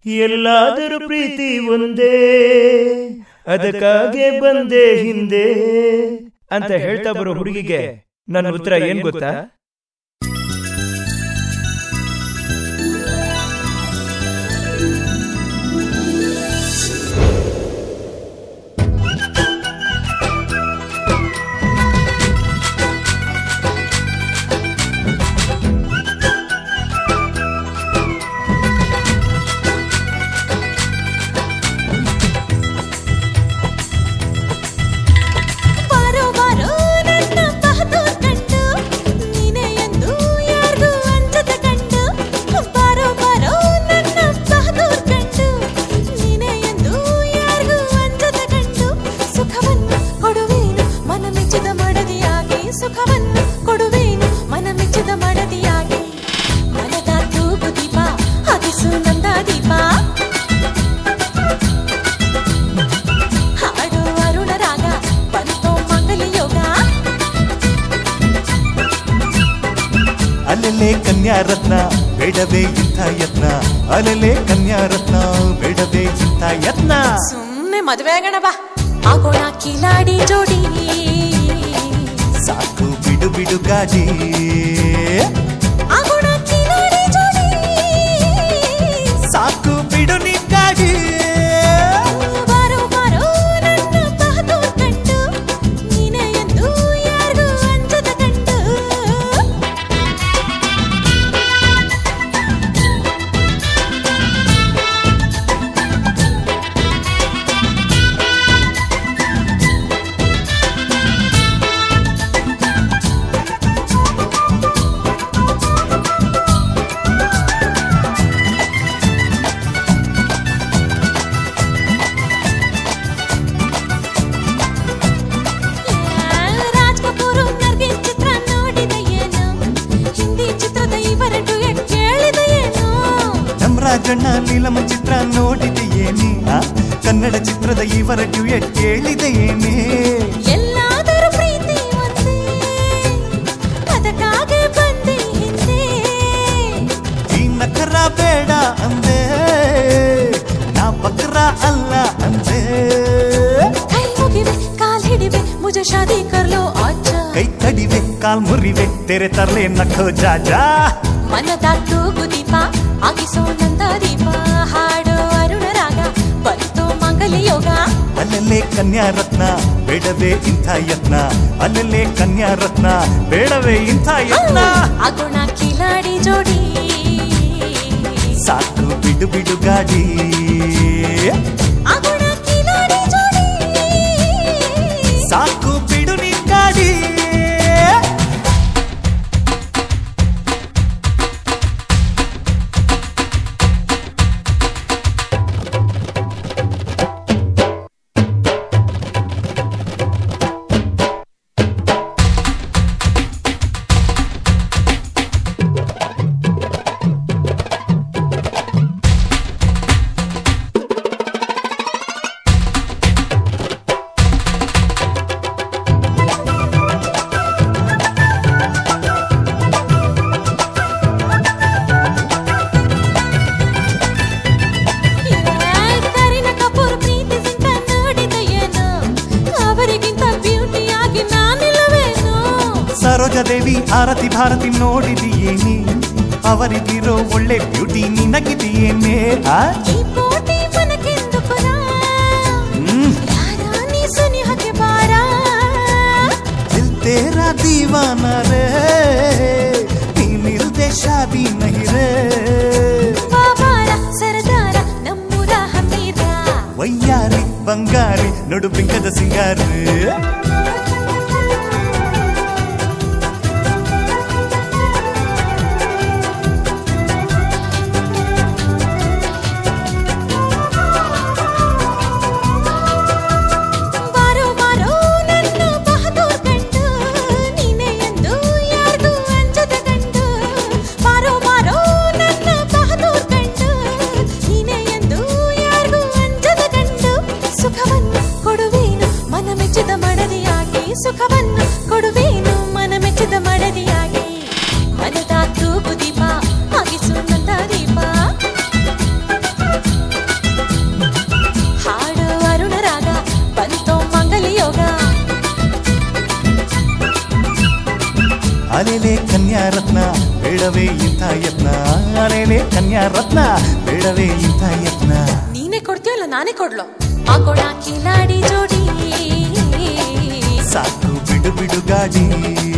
ಎಲ್ಲಾದರೂ ಪ್ರೀತಿ ಒಂದೇ ಅದಕ್ಕಾಗೆ ಬಂದೆ ಹಿಂದೆ ಅಂತ ಹೇಳ್ತಾ ಬರೋ ಹುಡುಗಿಗೆ ನನ್ನ ಉತ್ತರ ಏನ್ ಗೊತ್ತಾ ಬಾರೋ ಬಾರೋ ನನ್ನ ಬಹದ್ದೂರ್ ಕಂಡು ನೀನೇ ಎಂದು ಯಾರಿಗೂ ಅಂಜದ ಕಂಡು ಬಾರೋ ಬಾರೋ ನನ್ನ ಬಹದ್ದೂರ್ ಕಂಡು ನೀನೇ ಎಂದು ಯಾರಿಗೂ ಅಂಜದ ಕಂಡು ಸುಖವನ್ನು ಕೊಡುವೇನು ಮನ ಮೆಚ್ಚಿದ ಮಡದಿಯಾಗಿ ಸುಖವನ್ನು ಕೊಡುವೇನು ಮನ ಮೆಚ್ಚಿದ ಮಡದಿಯಾಗಿ ಮನದ ತೂಗು ದೀಪ ಹದಿಸು ನಂದ ದೀಪ ಹಾಡು ಅರುಣ ರಾಗ ಬಂತೋ ಮಂಗಲ ಯೋಗ ಅಲ್ಲಲ್ಲೇ ಕನ್ಯಾ ರತ್ನ ಬೇಡವೇ ಇಂಥ ಯತ್ನ ಅಲ್ಲಲ್ಲೇ ಕನ್ಯಾ ರತ್ನ ಬೇಡವೇ ಇಂಥ ಯತ್ನ ಸುಮ್ಮನೆ ಮದುವೆ ಆಗೋಣ ಬಾ ಆಗೋಣ ಕಿಲಾಡಿ ಜೋಡಿ ಸಾಕು ಬಿಡು ಬಿಡು ಗಾಡಿ ಆಗೋಣ ಕಿಲಾಡಿ ಜೋಡಿ ಸಾಕು ಬಿಡು ನೀ ಗಾಡಿ ಬಾರೋ ಬಾರೋ ನನ್ನ ಬಹದ್ದೂರ್ ಕಂಡು ನೀನೇ ಎಂದು ಯಾರಿಗೂ ಅಂಜದ ಕಂಡು ರಾಜ್ ಕಪೂರ್ ನರ್ಗಿಸ್ ಚಿತ್ರ ನೋಡಿದ ಏನು ಹಿಂದಿ ಚಿತ್ರದ ಇವರ ಡುಯೆಟ್ ಕೇಳಿದ ಏನು ನಮ್ರಾಜಣ್ಣ ನೀಲಮ ಚಿತ್ರ ನೋಡಿದೆ ಏನಿ ಆ? ಕನ್ನಡ ಚಿತ್ರದ ಇವರ ಡ್ಯೂಯೆಟ್ ಕೇಳಿದೆ ಏನೇ ಎಲ್ಲಾದರೂ ಪ್ರೀತಿ ಒಂದೇ ಅದಕ್ಕಾಗೆ ಬಂದೆ ಹಿಂದೆ ಈ ನಖರ ಬೇಡ ಅಂದೆ ನಾ ಬಕ್ರ ಅಲ್ಲ ಅಂದೆ ಕೈ ಮುಗಿವೆ ಕಾಲ್ ಹಿಡಿವೆ ಮುಜ ಶಾದಿ ಕರ್ಲೋ ಅಚ್ಚ ಕೈ ಕಡಿವೆ ಕಾಲ್ ಮುರಿವೆ ತೆರೆ ತರ್ಲೆ ನಖೋ ಜಾಜಾ ಮನದ ತೂಗು ದೀಪ ಆಗಿಸೋ ನಂದ ದೀಪ ಹಾಡೋ ಅರುಣ ರಾಗ ಬಂತು ಮಂಗಲ ಯೋಗ ಅಲ್ಲಲ್ಲೇ ಕನ್ಯಾ ರತ್ನ ಬೇಡವೇ ಇಂಥ ಯತ್ನ ಅಲ್ಲಲ್ಲೇ ಕನ್ಯಾ ರತ್ನ ಬೇಡವೇ ಇಂಥ ಯತ್ನ ಆಗೋಣ ಕಿಲಾಡಿ ಜೋಡಿ ಸಾಕು ಬಿಡು ಬಿಡು ಗಾಡಿ ಆಗೋಣ ಕಿಲಾಡಿ ಜೋಡಿ ಸಾಕು ಬಿಡು ನೀ ಗಾಡಿ ಕರೀನ ಕಪೂರ್ ಪ್ರೀತಿ ಸಿಂತ ನೋಡಿದ ಏನು ಅವರಿಗಿಂತ ಬ್ಯೂಟಿಯಾಗಿ ನಾನಿಲ್ಲವೇನು ಸರೋಜ ದೇವಿ ಆರತಿ ಭಾರತಿ ನೋಡಿದೀಯೇನಿ ಅವರಿಗಿರೋ ಒಳ್ಳೆ ಬ್ಯೂಟಿ ನಿನಗಿದೆಯೇನೆ ಆ? ಈ ಕೋಟಿ ಮನಕ್ಕೆಂದು ಪುರ ಹ್ಮ್ ಯಾರಾನಿ ಸುನಿಹಕ್ಕೆ ಬಾರ ದಿಲ್ ತೇರಾ ದೀವಾನ ರೇ ನೀನಿಲ್ದೆ ಶಾದಿ ನಹಿ ರೇ ಬಾಬಾರ ಸರದಾರ ನಮ್ಮೂರ ಹಮ್ಮೀರ ವಯ್ಯಾರಿ ಬಂಗಾರಿ ನಡು ಬಿಂಕದ ಸಿಂಗಾರಿ ಬಾರೋ ಬಾರೋ ನನ್ನ ಬಹದ್ದೂರ್ ಕಂಡು ನೀನೇ ಎಂದು ಯಾರ್ದು ಅಂಜದ ಕಂಡು ಬಾರೋ ಬಾರೋ ನನ್ನ ಬಹದ್ದೂರ್ ಕಂಡು ನೀನೇ ಎಂದು ಯಾರ್ದು ಅಂಜದ ಕಂಡು ಸುಖವನ್ನು ಕೊಡುವೇನು ಮನ ಮೆಚ್ಚಿದ ಮಡದಿ ಅಲೆಲೆ ಕನ್ಯಾ ರತ್ನ ಬೇಡವೇ ಇಂಥ ಯತ್ನ ಅಲೆಲೆ ಕನ್ಯಾ ರತ್ನ ಬೇಡವೇ ಇಂಥ ಯತ್ನ ನೀನೇ ಕೊಡ್ತೀಯೋ ಇಲ್ಲ ನಾನೇ ಕೊಡ್ಲೋ ಆಗೋಣ ಕಿಲಾಡಿ ಜೋಡಿ ಸಾಕು ಬಿಡು ಬಿಡು ಗಾಡಿ